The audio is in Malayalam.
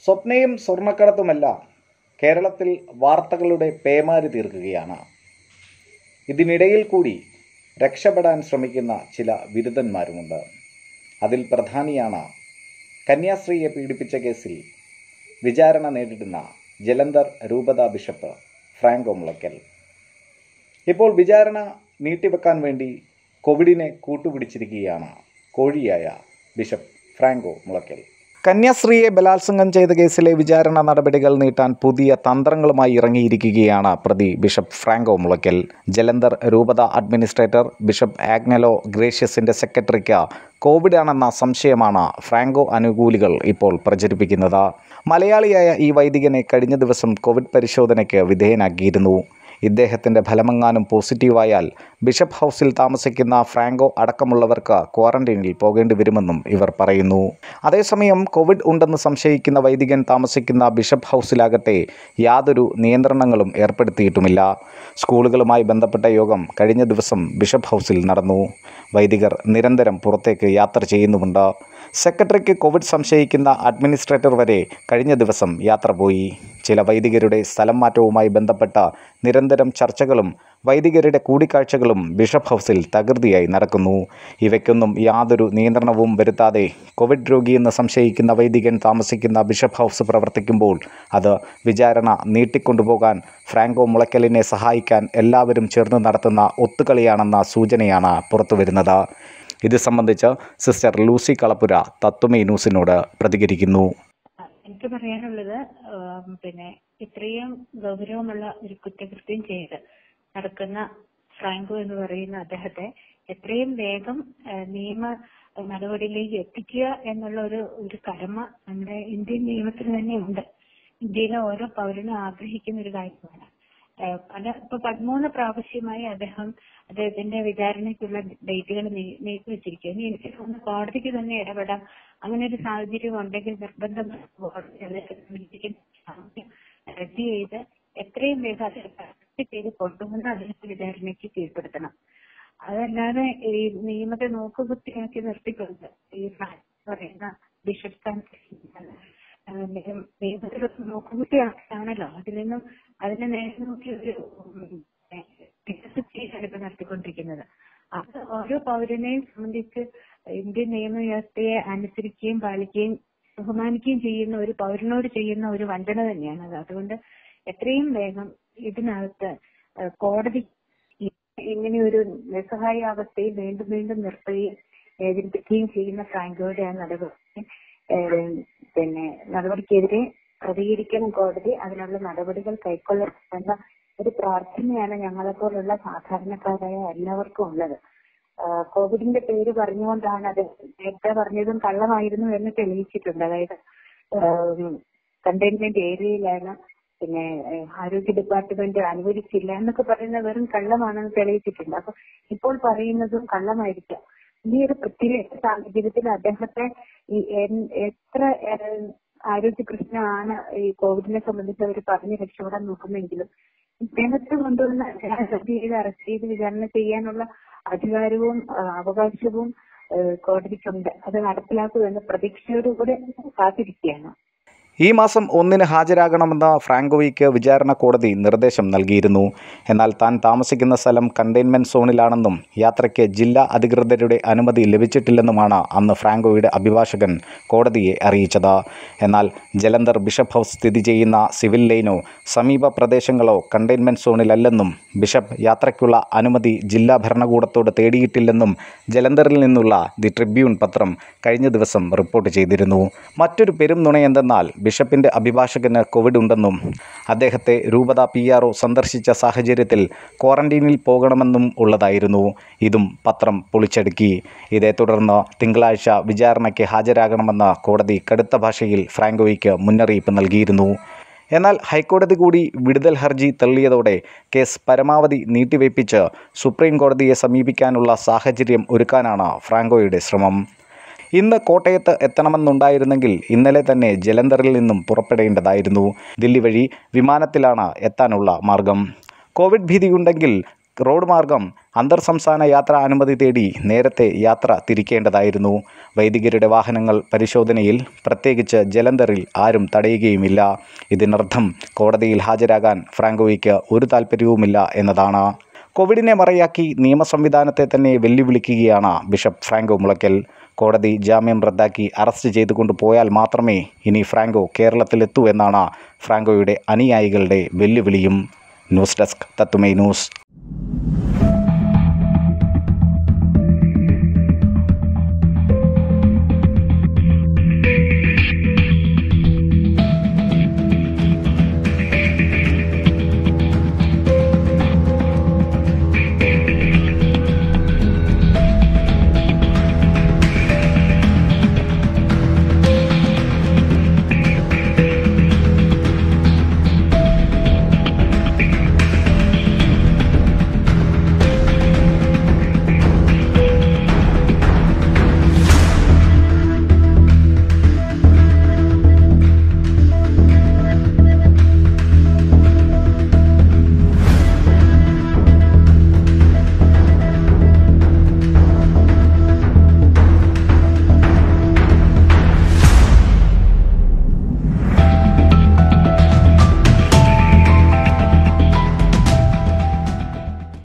സ്വപ്നയും സ്വർണ്ണക്കടത്തുമെല്ലാം കേരളത്തിൽ വാർത്തകളുടെ പേമാരി തീർക്കുകയാണ് ഇതിനിടയിൽ കൂടി രക്ഷപ്പെടാൻ ശ്രമിക്കുന്ന ചില ബിരുദന്മാരുമുണ്ട് അതിൽ പ്രധാനിയാണ് കന്യാസ്ത്രീയെ പീഡിപ്പിച്ച കേസിൽ വിചാരണ നേരിടുന്ന ജലന്ധർ രൂപത ബിഷപ്പ് ഫ്രാങ്കോ മുളയ്ക്കൽ ഇപ്പോൾ വിചാരണ നീട്ടിവെക്കാൻ വേണ്ടി കോവിഡിനെ കൂട്ടുപിടിച്ചിരിക്കുകയാണ് കോഴിയായ ബിഷപ്പ് ഫ്രാങ്കോ മുളയ്ക്കൽ കന്യാസ്ത്രീയെ ബലാത്സംഗം ചെയ്ത കേസിലെ വിചാരണ നടപടികൾ നീട്ടാൻ പുതിയ തന്ത്രങ്ങളുമായി ഇറങ്ങിയിരിക്കുകയാണ് പ്രതി ബിഷപ്പ് ഫ്രാങ്കോ മുളയ്ക്കൽ ജലന്ധർ രൂപത അഡ്മിനിസ്ട്രേറ്റർ ബിഷപ്പ് ആഗ്നലോ ഗ്രേഷ്യസിൻ്റെ സെക്രട്ടറിക്ക് കോവിഡ് ആണെന്ന സംശയമാണ് ഫ്രാങ്കോ അനുകൂലികൾ ഇപ്പോൾ പ്രചരിപ്പിക്കുന്നത് മലയാളിയായ ഈ വൈദികനെ കഴിഞ്ഞ ദിവസം കോവിഡ് പരിശോധനയ്ക്ക് വിധേയനാക്കിയിരുന്നു ഇദ്ദേഹത്തിൻ്റെ ഫലമെങ്ങാനും പോസിറ്റീവായാൽ ബിഷപ്പ് ഹൗസിൽ താമസിക്കുന്ന ഫ്രാങ്കോ അടക്കമുള്ളവർക്ക് ക്വാറന്റൈനിൽ പോകേണ്ടി വരുമെന്നും ഇവർ പറയുന്നു അതേസമയം കോവിഡ് ഉണ്ടെന്ന് സംശയിക്കുന്ന വൈദികൻ താമസിക്കുന്ന ബിഷപ്പ് ഹൗസിലാകട്ടെ യാതൊരു നിയന്ത്രണങ്ങളും ഏർപ്പെടുത്തിയിട്ടുമില്ല സ്കൂളുകളുമായി ബന്ധപ്പെട്ട യോഗം കഴിഞ്ഞ ദിവസം ബിഷപ്പ് ഹൗസിൽ നടന്നു വൈദികർ നിരന്തരം പുറത്തേക്ക് യാത്ര ചെയ്യുന്നുമുണ്ട് സെക്രട്ടറിക്ക് കോവിഡ് സംശയിക്കുന്ന അഡ്മിനിസ്ട്രേറ്റർ വരെ കഴിഞ്ഞ ദിവസം യാത്ര പോയി ചില വൈദികരുടെ സ്ഥലം മാറ്റവുമായി ബന്ധപ്പെട്ട നിരന്തരം ചർച്ചകളും വൈദികരുടെ കൂടിക്കാഴ്ചകളും ബിഷപ്പ് ഹൗസിൽ തകൃതിയായി നടക്കുന്നു ഇവയ്ക്കൊന്നും യാതൊരു നിയന്ത്രണവും വരുത്താതെ കോവിഡ് രോഗിയെന്ന് സംശയിക്കുന്ന വൈദികൻ താമസിക്കുന്ന ബിഷപ്പ് ഹൗസ് പ്രവർത്തിക്കുമ്പോൾ അത് വിചാരണ നീട്ടിക്കൊണ്ടുപോകാൻ ഫ്രാങ്കോ മുളയ്ക്കലിനെ സഹായിക്കാൻ എല്ലാവരും ചേർന്ന് നടത്തുന്ന ഒത്തുകളിയാണെന്ന സൂചനയാണ് പുറത്തുവരുന്നത് ഇത് സംബന്ധിച്ച് സിസ്റ്റർ ലൂസി കളപ്പുര തത്വമേ ന്യൂസിനോട് പ്രതികരിക്കുന്നു എനിക്ക് പറയാനുള്ളത് ആം, പിന്നെ ഇത്രയും ഗൗരവമുള്ള ഒരു കുറ്റകൃത്യം ചെയ്ത് നടക്കുന്ന ഫ്രാങ്കോ എന്ന് പറയുന്ന അദ്ദേഹത്തെ എത്രയും വേഗം ആ, നിയമ നടപടിയിലേക്ക് എത്തിക്കുക എന്നുള്ള ഒരു ഒരു കടമ നമ്മുടെ ഇന്ത്യൻ നിയമത്തിൽ തന്നെ ഉണ്ട് ഇന്ത്യയിലെ ഓരോ പൗരനും ആഗ്രഹിക്കുന്ന ഒരു കാര്യമാണ് ആ, പല ഇപ്പൊ പതിമൂന്ന് പ്രാവശ്യമായി അദ്ദേഹം അദ്ദേഹത്തിന്റെ വിചാരണയ്ക്കുള്ള ഡേറ്റുകൾ നീട്ടി വെച്ചിരിക്കുക ഇനി എനിക്ക് തോന്നുന്നു കോടതിക്ക് തന്നെ ഇടപെടാം അങ്ങനെ ഒരു സാഹചര്യം ഉണ്ടെങ്കിൽ നിർബന്ധമായി കോടതി അദ്ദേഹത്തെ വിളിപ്പിക്കുന്ന സാഹചര്യം റദ്ദ് ചെയ്ത് എത്രയും വേഗം അത് അറസ്റ്റ് ചെയ്ത് കൊണ്ടുവന്ന് അദ്ദേഹത്തെ വിചാരണയ്ക്ക് കീഴ്പ്പെടുത്തണം അതല്ലാതെ ഈ നിയമത്തെ നോക്കുകുത്തിയാക്കി നിർത്തിക്കൊണ്ട് ഈ ഫ്രാൻസ് പറയുന്ന ബിഷപ്പ് സ്ഥാനത്ത് നിയമത്തിലൊക്കെ നോക്കുകുത്തിയാണല്ലോ അതിൽ നിന്നും അതിനെ നേരെ നോക്കി ഒരു വികസിച്ചാണ് ഇപ്പൊ നടത്തിക്കൊണ്ടിരിക്കുന്നത് അത് ഓരോ പൗരനെയും സംബന്ധിച്ച് ഇന്ത്യൻ നിയമവ്യവസ്ഥയെ അനുസരിക്കുകയും പാലിക്കുകയും ബഹുമാനിക്കുകയും ചെയ്യുന്ന ഒരു പൗരനോട് ചെയ്യുന്ന ഒരു വഞ്ചന തന്നെയാണ് അത് അതുകൊണ്ട് എത്രയും വേഗം ഇതിനകത്ത് ഏഹ് കോടതി ഈ- ഇങ്ങനെ ഒരു നിസ്സഹായ അവസ്ഥയിൽ വീണ്ടും വീണ്ടും നിർത്തുകയും വേദനിപ്പിക്കുകയും ചെയ്യുന്ന ഫ്രാങ്കോയുടെ ആ നടപടി ഏഹ് പിന്നെ നടപടിക്കെതിരെ പ്രതികരിക്കണം കോടതി അതിനുള്ള നടപടികൾ കൈക്കൊള്ളണം എന്ന ഒരു പ്രാർത്ഥനയാണ് ഞങ്ങളെപ്പോലുള്ള സാധാരണക്കാരായ എല്ലാവർക്കും ഉള്ളത് ആഹ് കോവിഡിന്റെ പേര് പറഞ്ഞുകൊണ്ടാണ് അത് നേരത്തെ പറഞ്ഞതും കള്ളമായിരുന്നു എന്ന് തെളിയിച്ചിട്ടുണ്ട് അതായത് കണ്ടെയ്ൻമെന്റ് ഏരിയയിലാണ് പിന്നെ ഏഹ് ആരോഗ്യ ഡിപ്പാർട്ട്മെന്റ് അനുവദിച്ചില്ല എന്നൊക്കെ പറയുന്ന വെറും കള്ളമാണെന്ന് തെളിയിച്ചിട്ടുണ്ട് അപ്പൊ ഇപ്പോൾ പറയുന്നതും കള്ളമായിരിക്കാം ഈ ഒരു പ്രത്യേക സാഹചര്യത്തിൽ അദ്ദേഹത്തെ ഈ എൻ- എത്ര ഏഹ് ആരോഗ്യ പ്രശ്നമാണ് ഈ കോവിഡിനെ സംബന്ധിച്ച് അവർ പറഞ്ഞ് രക്ഷപ്പെടാൻ നോക്കുന്നെങ്കിലും ഇദ്ദേഹത്തെ കൊണ്ടുവന്ന് അറസ്റ്റ് ചെയ്ത് അറസ്റ്റ് ചെയ്ത് വിചാരണ ചെയ്യാനുള്ള അധികാരവും ആ, അവകാശവും ഏഹ് കോടതിക്കുണ്ട് അത് നടപ്പിലാക്കുമെന്ന പ്രതീക്ഷയോടുകൂടെ കാത്തിരിക്കുകയാണ് ഈ മാസം ഒന്നിന് ഹാജരാകണമെന്ന് ഫ്രാങ്കോയ്ക്ക് വിചാരണ കോടതി നിർദ്ദേശം നൽകിയിരുന്നു എന്നാൽ താൻ താമസിക്കുന്ന സ്ഥലം കണ്ടെയ്ൻമെൻറ് സോണിലാണെന്നും യാത്രയ്ക്ക് ജില്ലാ അധികൃതരുടെ അനുമതി ലഭിച്ചിട്ടില്ലെന്നുമാണ് അന്ന് ഫ്രാങ്കോയുടെ അഭിഭാഷകൻ കോടതിയെ അറിയിച്ചത് എന്നാൽ ജലന്ധർ ബിഷപ്പ് ഹൗസ് സ്ഥിതി ചെയ്യുന്ന സിവിൽ ലൈനോ സമീപ പ്രദേശങ്ങളോ കണ്ടെയ്ൻമെൻറ് സോണിലല്ലെന്നും ബിഷപ്പ് യാത്രയ്ക്കുള്ള അനുമതി ജില്ലാ ഭരണകൂടത്തോട് തേടിയിട്ടില്ലെന്നും ജലന്ധറിൽ നിന്നുള്ള ദി ട്രിബ്യൂൺ പത്രം കഴിഞ്ഞ ദിവസം റിപ്പോർട്ട് ചെയ്തിരുന്നു മറ്റൊരു പെരും നുണയെന്തെന്നാൽ ബിഷപ്പിൻ്റെ അഭിഭാഷകന് കോവിഡ് ഉണ്ടെന്നും അദ്ദേഹത്തെ രൂപത പി ആർ സന്ദർശിച്ച സാഹചര്യത്തിൽ ക്വാറന്റീനിൽ പോകണമെന്നും ഉള്ളതായിരുന്നു ഇതും പത്രം പൊളിച്ചടുക്കി ഇതേ തുടർന്ന് തിങ്കളാഴ്ച വിചാരണയ്ക്ക് ഹാജരാകണമെന്ന് കോടതി കടുത്ത ഭാഷയിൽ ഫ്രാങ്കോയ്ക്ക് മുന്നറിയിപ്പ് നൽകിയിരുന്നു എന്നാൽ ഹൈക്കോടതി കൂടി വിടുതൽ ഹർജി തള്ളിയതോടെ കേസ് പരമാവധി നീട്ടിവെപ്പിച്ച് സുപ്രീം കോടതിയെ സമീപിക്കാനുള്ള സാഹചര്യം ഒരുക്കാനാണ് ഫ്രാങ്കോയുടെ ശ്രമം ഇന്ന് കോട്ടയത്ത് എത്തണമെന്നുണ്ടായിരുന്നെങ്കിൽ ഇന്നലെ തന്നെ ജലന്ധറിൽ നിന്നും പുറപ്പെടേണ്ടതായിരുന്നു ദില്ലി വഴി വിമാനത്തിലാണ് എത്താനുള്ള മാർഗം കോവിഡ് ഭീതിയുണ്ടെങ്കിൽ റോഡ് മാർഗം അന്തർ സംസ്ഥാന യാത്രാ അനുമതി തേടി നേരത്തെ യാത്ര തിരിക്കേണ്ടതായിരുന്നു വൈദികരുടെ വാഹനങ്ങൾ പരിശോധനയിൽ പ്രത്യേകിച്ച് ജലന്ധറിൽ ആരും തടയുകയുമില്ല ഇതിനർത്ഥം കോടതിയിൽ ഹാജരാകാൻ ഫ്രാങ്കോയ്ക്ക് ഒരു താല്പര്യവുമില്ല എന്നതാണ് കോവിഡിനെ മറയാക്കി നിയമ സംവിധാനത്തെ തന്നെ വെല്ലുവിളിക്കുകയാണ് ബിഷപ്പ് ഫ്രാങ്കോ മുളയ്ക്കൽ കോടതി ജാമ്യം റദ്ദാക്കി അറസ്റ്റ് ചെയ്തുകൊണ്ട് പോയാൽ മാത്രമേ ഇനി ഫ്രാങ്കോ കേരളത്തിലെത്തൂ എന്നാണ് ഫ്രാങ്കോയുടെ അനുയായികളുടെ വെല്ലുവിളിയും ന്യൂസ് ഡെസ്ക് തത്തുമൈ ന്യൂസ്